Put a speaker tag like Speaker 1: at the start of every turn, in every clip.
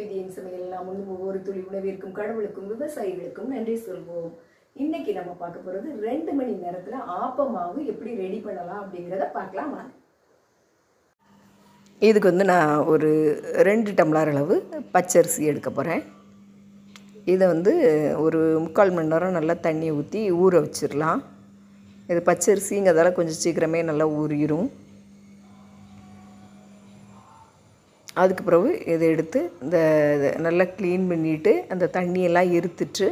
Speaker 1: விதியின் சமையல் நாம் வந்து ஒவ்வொரு துளி உணவிற்கும் கடவுளுக்கும் விவசாயிகளுக்கும் நன்றி சொல்வோம் இன்னைக்கு நம்ம பார்க்க போறது ரெண்டு மணி நேரத்துல ஆப்ப மாவு எப்படி ரெடி பண்ணலாம் அப்படிங்கிறத பார்க்கலாம் வாங்க இதுக்கு வந்து நான் ஒரு ரெண்டு டம்ளர் அளவு பச்சரிசி எடுக்க போகிறேன் இதை வந்து ஒரு முக்கால் மணி நேரம் நல்லா தண்ணி ஊற்றி ஊற வச்சிடலாம் இது பச்சரிசிங்கிறதால கொஞ்சம் சீக்கிரமே நல்லா ஊறிடும் அதுக்கு பிறகு இதை எடுத்து இந்த இதை நல்லா க்ளீன் பண்ணிவிட்டு அந்த தண்ணியெல்லாம் இருத்துட்டு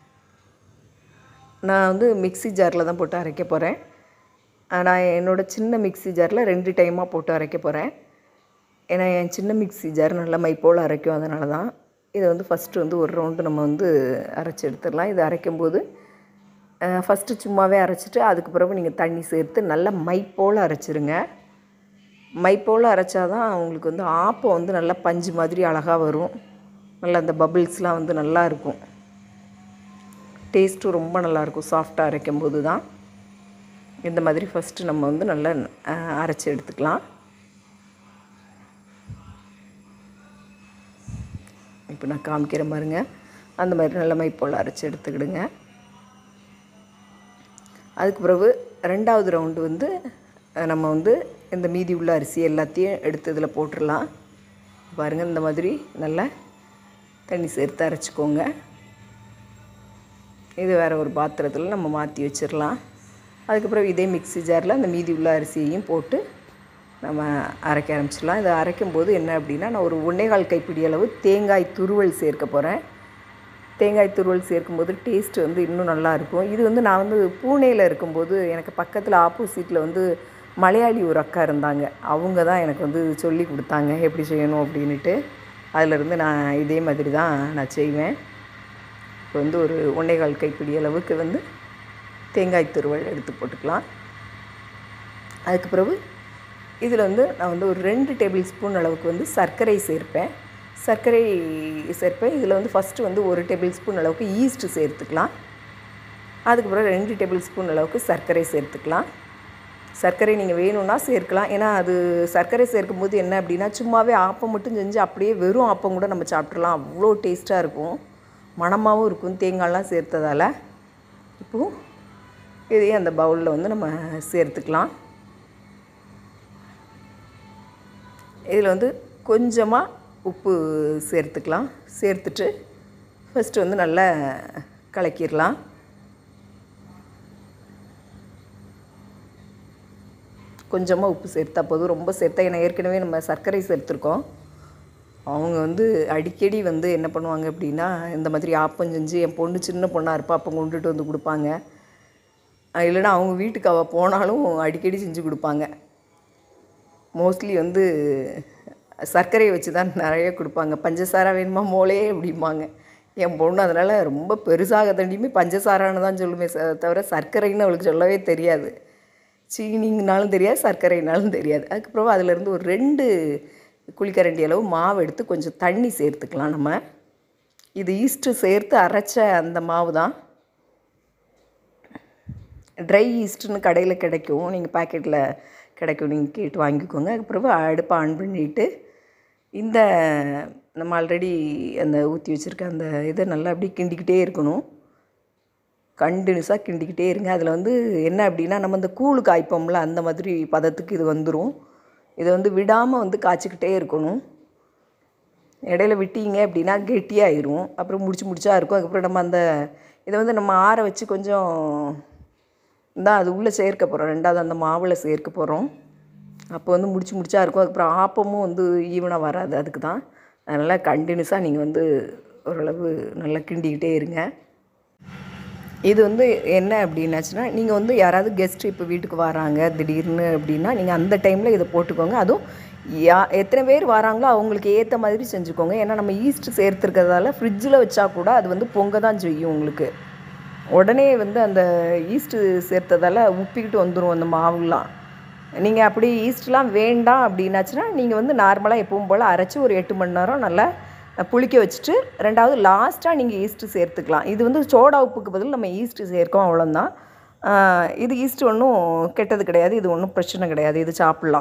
Speaker 1: நான் வந்து மிக்ஸி ஜாரில் தான் போட்டு அரைக்க போகிறேன் நான் என்னோடய சின்ன மிக்ஸி ஜாரில் ரெண்டு டைமாக போட்டு அரைக்க போகிறேன் ஏன்னா என் சின்ன மிக்ஸி ஜார் நல்லா மை போல் அரைக்கும் அதனால தான் இதை வந்து ஃபஸ்ட்டு வந்து ஒரு ரவுண்டு நம்ம வந்து அரைச்சி எடுத்துடலாம் இது அரைக்கும்போது ஃபஸ்ட்டு சும்மாவே அரைச்சிட்டு அதுக்கு பிறகு நீங்கள் தண்ணி சேர்த்து நல்லா மை போல் அரைச்சிருங்க மை போல் அரைச்சாதான் உங்களுக்கு வந்து ஆப்பம் வந்து நல்லா பஞ்சு மாதிரி அழகாக வரும் நல்லா அந்த பபிள்ஸ்லாம் வந்து நல்லா இருக்கும் டேஸ்ட்டும் ரொம்ப நல்லாயிருக்கும் சாஃப்டாக அரைக்கும் போது தான் இந்த மாதிரி ஃபஸ்ட்டு நம்ம வந்து நல்லா அஹ், அரைச்சி எடுத்துக்கலாம் இப்போ நான் காமிக்கிற பாருங்க அந்த மாதிரி நல்ல மை போல் அரைச்சி எடுத்துக்கிடுங்க அதுக்கு பிறகு ரெண்டாவது ரவுண்டு வந்து அஹ், நம்ம வந்து இந்த மீதி உள்ள அரிசி எல்லாத்தையும் எடுத்து இதில் போட்டுடலாம் பாருங்கள் இந்த மாதிரி நல்லா தண்ணி சேர்த்து அரைச்சிக்கோங்க இது வேறு ஒரு பாத்திரத்தில் நம்ம மாற்றி வச்சிடலாம் அதுக்கப்புறம் இதே மிக்ஸி ஜாரில் அந்த மீதி உள்ள அரிசியையும் போட்டு நம்ம அரைக்க ஆரம்பிச்சிடலாம் இதை அரைக்கும் போது என்ன அப்படின்னா நான் ஒரு ஒன்றேகால் கைப்பிடி அளவு தேங்காய் துருவல் சேர்க்க போகிறேன் தேங்காய் துருவல் சேர்க்கும்போது டேஸ்ட் வந்து இன்னும் நல்லா இருக்கும் இது வந்து நான் வந்து பூனேயில் இருக்கும்போது எனக்கு பக்கத்தில் ஆப்போசிட்டில் வந்து மலையாளி ஒரு அக்கா இருந்தாங்க அவங்க தான் எனக்கு வந்து சொல்லி கொடுத்தாங்க எப்படி செய்யணும் அப்படின்ட்டு அதிலிருந்து நான் இதே மாதிரி தான் நான் செய்வேன் இப்போ வந்து ஒரு ஒன்றேகால் கைப்பிடி அளவுக்கு வந்து தேங்காய் துருவல் எடுத்து போட்டுக்கலாம் அதுக்கு பிறகு இதில் வந்து நான் வந்து ஒரு ரெண்டு டேபிள் ஸ்பூன் அளவுக்கு வந்து சர்க்கரை சேர்ப்பேன் சர்க்கரை சேர்ப்பேன் இதில் வந்து ஃபஸ்ட்டு வந்து ஒரு டேபிள் ஸ்பூன் அளவுக்கு ஈஸ்ட் சேர்த்துக்கலாம் அதுக்கப்புறம் ரெண்டு டேபிள் ஸ்பூன் அளவுக்கு சர்க்கரை சேர்த்துக்கலாம் சர்க்கரை நீங்கள் வேணும்னா சேர்க்கலாம் ஏன்னா அது சர்க்கரை சேர்க்கும்போது என்ன அப்படின்னா சும்மாவே ஆப்பம் மட்டும் செஞ்சு அப்படியே வெறும் ஆப்பம் கூட நம்ம சாப்பிட்றலாம் அவ்வளோ டேஸ்ட்டாக இருக்கும் மணமாகவும் இருக்கும் தேங்காய்லாம் சேர்த்ததால் இப்போது இதையும் அந்த பவுலில் வந்து நம்ம சேர்த்துக்கலாம் இதில் வந்து கொஞ்சமாக உப்பு சேர்த்துக்கலாம் சேர்த்துட்டு ஃபஸ்ட்டு வந்து நல்லா கலக்கிடலாம் கொஞ்சமாக உப்பு சேர்த்தா போதும் ரொம்ப சேர்த்தா ஏன்னா ஏற்கனவே நம்ம சர்க்கரை சேர்த்துருக்கோம் அவங்க வந்து அடிக்கடி வந்து என்ன பண்ணுவாங்க அப்படின்னா இந்த மாதிரி ஆப்பம் செஞ்சு என் பொண்ணு சின்ன பொண்ணாக இருப்பா அப்போ கொண்டுட்டு வந்து கொடுப்பாங்க அஹ் இல்லைன்னா அவங்க வீட்டுக்கு அவள் போனாலும் அடிக்கடி செஞ்சு கொடுப்பாங்க மோஸ்ட்லி வந்து சர்க்கரையை வச்சு தான் நிறைய கொடுப்பாங்க பஞ்சசாரா வேணுமா மோளே அப்படிம்பாங்க என் பொண்ணு அதனால் ரொம்ப பெருசாக தண்டியுமே பஞ்சசாரான்னு தான் சொல்லுமே ச- தவிர சர்க்கரைன்னு அவளுக்கு சொல்லவே தெரியாது சீனிங்கனாலும் தெரியாது சர்க்கரைனாலும் தெரியாது அதுக்கப்புறம் அதிலேருந்து ஒரு ரெண்டு குழிக்கரண்டி அளவு மாவு எடுத்து கொஞ்சம் தண்ணி சேர்த்துக்கலாம் நம்ம இது ஈஸ்ட்டு சேர்த்து அரைச்ச அந்த மாவு தான் ட்ரை ஈஸ்ட்டுன்னு கடையில் கிடைக்கும் நீங்கள் பாக்கெட்டில் கிடைக்கும் நீங்கள் கேட்டு வாங்கிக்கோங்க அதுக்கப்புறம் அடுப்பை ஆன் பண்ணிவிட்டு இந்த நம்ம ஆல்ரெடி அந்த ஊற்றி வச்சுருக்க அந்த இதை நல்லா அப்படியே கிண்டிக்கிட்டே இருக்கணும் கண்டினியூஸாக கிண்டிக்கிட்டே இருங்க அதில் வந்து என்ன அப்படின்னா நம்ம இந்த கூழ் காய்ப்போம்ல அந்த மாதிரி பதத்துக்கு இது வந்துடும் இதை வந்து விடாமல் வந்து காய்ச்சிக்கிட்டே இருக்கணும் இடையில விட்டீங்க அப்படின்னா கெட்டியாயிரும் அப்புறம் முடிச்சு முடிச்சா இருக்கும் அதுக்கப்புறம் நம்ம அந்த இதை வந்து நம்ம ஆற வச்சு கொஞ்சம் தான் அது உள்ளே சேர்க்க போகிறோம் ரெண்டாவது அந்த மாவில் சேர்க்க போகிறோம் அப்போ வந்து முடிச்சு முடிச்சா இருக்கும் அதுக்கப்புறம் ஆப்பமும் வந்து ஈவனாக வராது அதுக்கு தான் அதனால் கண்டினியூஸாக நீங்கள் வந்து ஓரளவு நல்லா கிண்டிக்கிட்டே இருங்க இது வந்து என்ன அப்படின்னாச்சுன்னா நீங்கள் வந்து யாராவது கெஸ்ட் இப்போ வீட்டுக்கு வராங்க திடீர்னு அப்படின்னா நீங்கள் அந்த டைமில் இதை போட்டுக்கோங்க அதுவும் யா எத்தனை பேர் வராங்களோ அவங்களுக்கு ஏற்ற மாதிரி செஞ்சுக்கோங்க ஏன்னா நம்ம ஈஸ்ட் சேர்த்துருக்கிறதால ஃப்ரிட்ஜில் வச்சா கூட அது வந்து பொங்க தான் செய்யும் உங்களுக்கு உடனே வந்து அந்த ஈஸ்ட்டு சேர்த்ததால் உப்பிக்கிட்டு வந்துடும் அந்த மாவுலாம் நீங்கள் அப்படி ஈஸ்ட்லாம் வேண்டாம் அப்படின்னாச்சுன்னா நீங்கள் வந்து நார்மலாக எப்பவும் போல் அரைச்சி ஒரு எட்டு மணி நேரம் நல்லா புளிக்க வச்சுட்டு ரெண்டாவது லாஸ்ட்டாக நீங்கள் ஈஸ்ட்டு சேர்த்துக்கலாம் இது வந்து சோடா உப்புக்கு பதில் நம்ம ஈஸ்ட்டு சேர்க்கோம் அவ்வளோதான் இது ஈஸ்ட் ஒன்றும் கெட்டது கிடையாது இது ஒன்றும் பிரச்சனை கிடையாது இது சாப்பிட்லாம்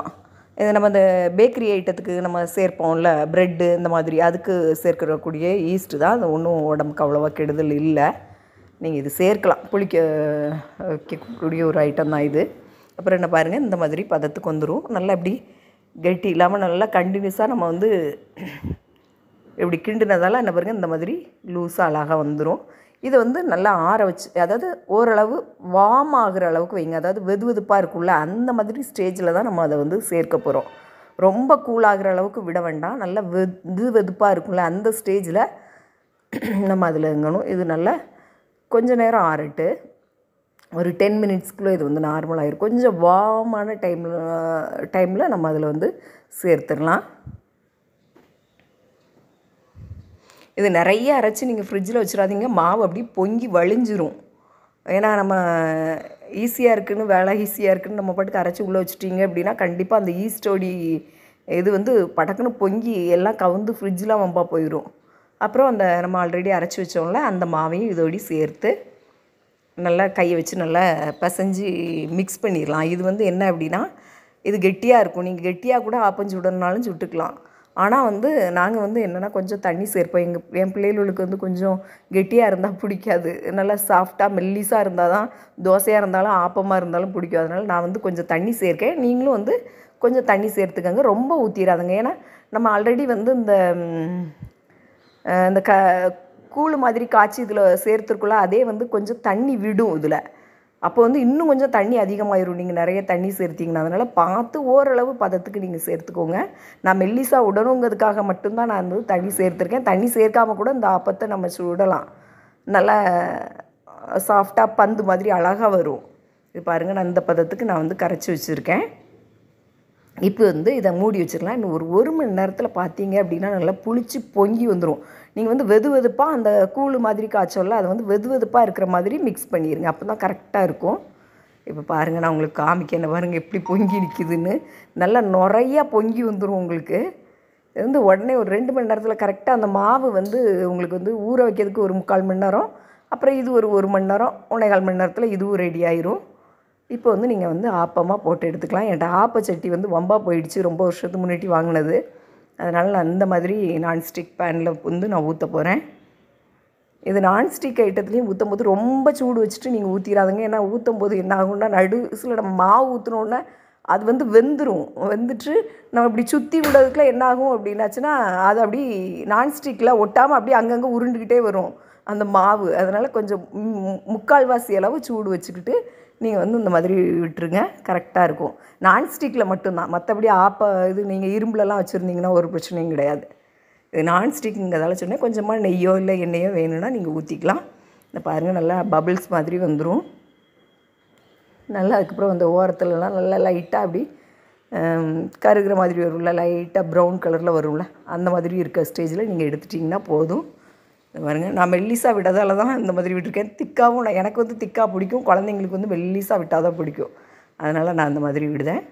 Speaker 1: இது நம்ம இந்த பேக்கரி ஐட்டத்துக்கு நம்ம சேர்ப்போம்ல ப்ரெட்டு இந்த மாதிரி அதுக்கு சேர்க்கக்கூடிய ஈஸ்ட்டு தான் அது ஒன்றும் உடம்புக்கு அவ்வளோவா கெடுதல் இல்லை நீங்கள் இது சேர்க்கலாம் புளிக்க வைக்கக்கூடிய ஒரு ஐட்டம் தான் இது அப்புறம் என்ன பாருங்கள் இந்த மாதிரி பதத்துக்கு வந்துடும் நல்லா இப்படி கெட்டி இல்லாமல் நல்லா கண்டினியூஸாக நம்ம வந்து இப்படி கிண்டினதால் என்ன பாருங்கள் இந்த மாதிரி லூஸாக அழகாக வந்துடும் இதை வந்து நல்லா ஆற வச்சு அதாவது ஓரளவு வார்ம் ஆகுற அளவுக்கு வைங்க அதாவது வெது வெதுப்பாக இருக்கும்ல அந்த மாதிரி ஸ்டேஜில் தான் நம்ம அதை வந்து சேர்க்க போகிறோம் ரொம்ப கூலாகிற அளவுக்கு விட வேண்டாம் நல்லா வெது வெதுப்பாக இருக்கும்ல அந்த ஸ்டேஜில் நம்ம அதில் எங்கணும் இது நல்லா கொஞ்ச நேரம் ஆறட்டு ஒரு டென் மினிட்ஸ்க்குள்ளே இது வந்து நார்மல் ஆயிரும் கொஞ்சம் வார்மான டைமில் டைமில் நம்ம அதில் வந்து சேர்த்துடலாம் இது நிறைய அரைச்சி நீங்கள் ஃப்ரிட்ஜில் வச்சிடாதீங்க மாவு அப்படி பொங்கி வழிஞ்சிரும் ஏன்னா நம்ம ஈஸியாக இருக்குன்னு வேலை ஈஸியாக இருக்குன்னு நம்ம பாட்டுக்கு அரைச்சி உள்ளே வச்சுட்டீங்க அப்படின்னா கண்டிப்பாக அந்த ஈஸ்டோடி இது வந்து படக்குன்னு பொங்கி எல்லாம் கவுந்து ஃப்ரிட்ஜெலாம் வம்பா போயிடும் அப்புறம் அந்த நம்ம ஆல்ரெடி அரைச்சி வச்சோம்ல அந்த மாவையும் இதோடி சேர்த்து நல்லா கையை வச்சு நல்லா பிசைஞ்சு மிக்ஸ் பண்ணிடலாம் இது வந்து என்ன அப்படின்னா இது கெட்டியாக இருக்கும் நீங்கள் கெட்டியாக கூட ஆப்பம் சுடணுனாலும் சுட்டுக்கலாம் ஆனால் வந்து நாங்கள் வந்து என்னென்னா கொஞ்சம் தண்ணி சேர்ப்போம் எங்கள் என் பிள்ளைகளுக்கு வந்து கொஞ்சம் கெட்டியாக இருந்தால் பிடிக்காது நல்லா சாஃப்டாக மெல்லிஸாக இருந்தால் தான் தோசையாக இருந்தாலும் ஆப்பமாக இருந்தாலும் பிடிக்கும் அதனால் நான் வந்து கொஞ்சம் தண்ணி சேர்க்கேன் நீங்களும் வந்து கொஞ்சம் தண்ணி சேர்த்துக்கங்க ரொம்ப ஊற்றிடாதுங்க ஏன்னா நம்ம ஆல்ரெடி வந்து இந்த ம், அஹ், இந்த க கூழ் மாதிரி காய்ச்சி இதில் சேர்த்துருக்குள்ள அதே வந்து கொஞ்சம் தண்ணி விடும் இதில் அப்போ வந்து இன்னும் கொஞ்சம் தண்ணி அதிகமாயிரும் நீங்கள் நிறைய தண்ணி சேர்த்திங்கன்னா அதனால் பார்த்து ஓரளவு பதத்துக்கு நீங்கள் சேர்த்துக்கோங்க நான் மெல்லிசா உடணுங்கிறதுக்காக மட்டும்தான் நான் வந்து தண்ணி சேர்த்துருக்கேன் தண்ணி சேர்க்காம கூட இந்த ஆப்பத்தை நம்ம சுடலாம் நல்லா சாஃப்டாக பந்து மாதிரி அழகாக வரும் இது பாருங்கள் நான் இந்த பதத்துக்கு நான் வந்து கரைச்சி வச்சுருக்கேன் இப்போ வந்து இதை மூடி வச்சிடலாம் இன்னும் ஒரு ஒரு மணி நேரத்தில் பார்த்தீங்க அப்படின்னா நல்லா புளிச்சு பொங்கி வந்துடும் நீங்கள் வந்து வெது வெதுப்பாக அந்த கூழ் மாதிரி காய்ச்சோல்ல அதை வந்து வெது வெதுப்பாக இருக்கிற மாதிரி மிக்ஸ் பண்ணிடுங்க அப்போ தான் கரெக்டாக இருக்கும் இப்போ பாருங்கள் நான் உங்களுக்கு காமிக்கிறேன் பாருங்கள் எப்படி பொங்கி நிற்கிதுன்னு நல்லா நிறையா பொங்கி வந்துடும் உங்களுக்கு இது வந்து உடனே ஒரு ரெண்டு மணி நேரத்தில் கரெக்டாக அந்த மாவு வந்து உங்களுக்கு வந்து ஊற வைக்கிறதுக்கு ஒரு முக்கால் மணி நேரம் அப்புறம் இது ஒரு ஒரு மணி நேரம் ஒன்றேகால் மணி நேரத்தில் இதுவும் ரெடி ஆயிரும் இப்போ வந்து நீங்கள் வந்து ஆப்பமாக போட்டு எடுத்துக்கலாம் என்கிட்ட ஆப்ப சட்டி வந்து வம்பா போயிடுச்சு ரொம்ப வருஷத்துக்கு முன்னாடி வாங்கினது அதனால் நான் அந்த மாதிரி நான்ஸ்டிக் பேனில் வந்து நான் ஊற்ற போகிறேன் இது நான்ஸ்டிக் ஐட்டத்துலேயும் ஊற்றும் போது ரொம்ப சூடு வச்சுட்டு நீங்கள் ஊற்றிடாதுங்க ஏன்னா ஊற்றும் போது என்ன ஆகும்னா நடுசில் நம்ம மாவு ஊற்றினோன்னே அது வந்து வெந்துடும் வெந்துட்டு நம்ம இப்படி சுற்றி விடுறதுக்குள்ள என்ன ஆகும் அப்படின்னாச்சுன்னா அது அப்படி நான்ஸ்டிக்கில் ஒட்டாமல் அப்படியே அங்கங்கே உருண்டுக்கிட்டே வரும் அந்த மாவு அதனால் கொஞ்சம் மு- முக்கால்வாசி அளவு சூடு வச்சுக்கிட்டு நீங்கள் வந்து இந்த மாதிரி விட்டுருங்க கரெக்டாக இருக்கும் நான்ஸ்டிக்கில் மட்டும்தான் மற்றபடி ஆப்ப இது நீங்கள் இரும்புலலாம் வச்சுருந்தீங்கன்னா ஒரு பிரச்சனையும் கிடையாது இது நான்ஸ்டிக்குங்கிறதால சொன்னேன் கொஞ்சமாக நெய்யோ இல்லை எண்ணெயோ வேணும்னா நீங்கள் ஊற்றிக்கலாம் இந்த பாருங்கள் நல்லா பபிள்ஸ் மாதிரி வந்துடும் நல்லா அதுக்கப்புறம் அந்த ஓரத்துலலாம் நல்லா லைட்டாக அப்படி ஹம், கருகிற மாதிரி வரும்ல லைட்டாக ப்ரௌன் கலரில் வரும்ல அந்த மாதிரி இருக்க ஸ்டேஜில் நீங்கள் எடுத்துட்டிங்கன்னா போதும் இந்த பாருங்க நான் மெல்லிஸாக விட்டதால தான் இந்த மாதிரி விட்டுருக்கேன் திக்காவும் நான் எனக்கு வந்து திக்காக பிடிக்கும் குழந்தைங்களுக்கு வந்து மெல்லிஸாக விட்டால் தான் பிடிக்கும் அதனால் நான் அந்த மாதிரி விடுதேன்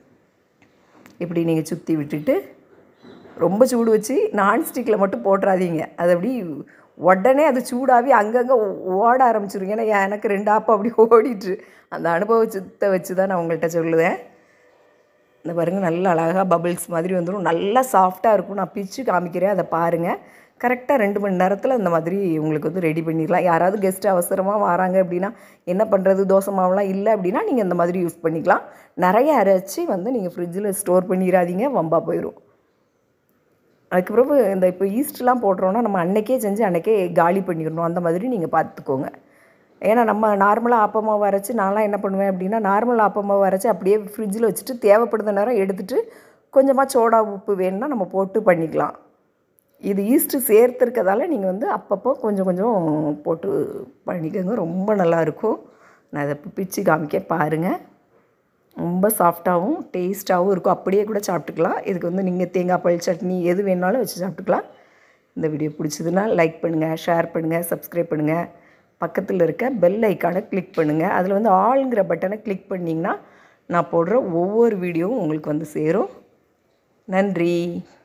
Speaker 1: இப்படி நீங்கள் சுற்றி விட்டுட்டு ரொம்ப சூடு வச்சு நான்ஸ்டிக்கில் மட்டும் போட்டுறாதீங்க அது அப்படி உடனே அது சூடாகி அங்கங்கே ஓட ஆரம்பிச்சிருங்க ஏன்னா எனக்கு ரெண்டு ஆப்பம் அப்படி ஓடிட்டு அந்த அனுபவத்தை வச்சு தான் நான் உங்கள்கிட்ட சொல்லுவேன் இந்த பாருங்கள் நல்ல அழகாக பபிள்ஸ் மாதிரி வந்துடும் நல்லா சாஃப்டாக இருக்கும் நான் பிச்சு காமிக்கிறேன் அதை பாருங்கள் கரெக்டாக ரெண்டு மணி நேரத்தில் இந்த மாதிரி உங்களுக்கு வந்து ரெடி பண்ணிடலாம் யாராவது கெஸ்ட் அவசரமாக வராங்க அப்படின்னா என்ன பண்ணுறது தோசை மாவுலாம் இல்லை அப்படின்னா நீங்கள் இந்த மாதிரி யூஸ் பண்ணிக்கலாம் நிறைய அரைச்சி வந்து நீங்கள் ஃப்ரிட்ஜில் ஸ்டோர் பண்ணிடாதீங்க வம்பா போயிடும் அதுக்கப்புறம் இந்த இப்போ ஈஸ்ட்லாம் போடுறோன்னா நம்ம அன்னைக்கே செஞ்சு அன்னைக்கே காலி பண்ணிடணும் அந்த மாதிரி நீங்கள் பார்த்துக்கோங்க ஏன்னா நம்ம நார்மலாக ஆப்பமாவை அரைச்சி நான்லாம் என்ன பண்ணுவேன் அப்படின்னா நார்மல் ஆப்பமாவை அரைச்சி அப்படியே ஃப்ரிட்ஜில் வச்சுட்டு தேவைப்படுற நேரம் எடுத்துட்டு கொஞ்சமாக சோடா உப்பு வேணும்னா நம்ம போட்டு பண்ணிக்கலாம் இது ஈஸ்ட்டு சேர்த்துருக்கதால நீங்கள் வந்து அப்பப்போ கொஞ்சம் கொஞ்சம் போட்டு பண்ணிக்கோங்க ரொம்ப நல்லாயிருக்கும் நான் இதை இப்போ பிச்சு காமிக்க பாருங்கள் ரொம்ப சாஃப்டாகவும் டேஸ்ட்டாகவும் இருக்கும் அப்படியே கூட சாப்பிட்டுக்கலாம் இதுக்கு வந்து நீங்கள் தேங்காய் பால் சட்னி எது வேணாலும் வச்சு சாப்பிட்டுக்கலாம் இந்த வீடியோ பிடிச்சதுன்னா லைக் பண்ணுங்கள் ஷேர் பண்ணுங்கள் சப்ஸ்கிரைப் பண்ணுங்கள் பக்கத்தில் இருக்க பெல் ஐக்கானை கிளிக் பண்ணுங்கள் அதில் வந்து ஆளுங்கிற பட்டனை கிளிக் பண்ணிங்கன்னா நான் போடுற ஒவ்வொரு வீடியோவும் உங்களுக்கு வந்து சேரும் நன்றி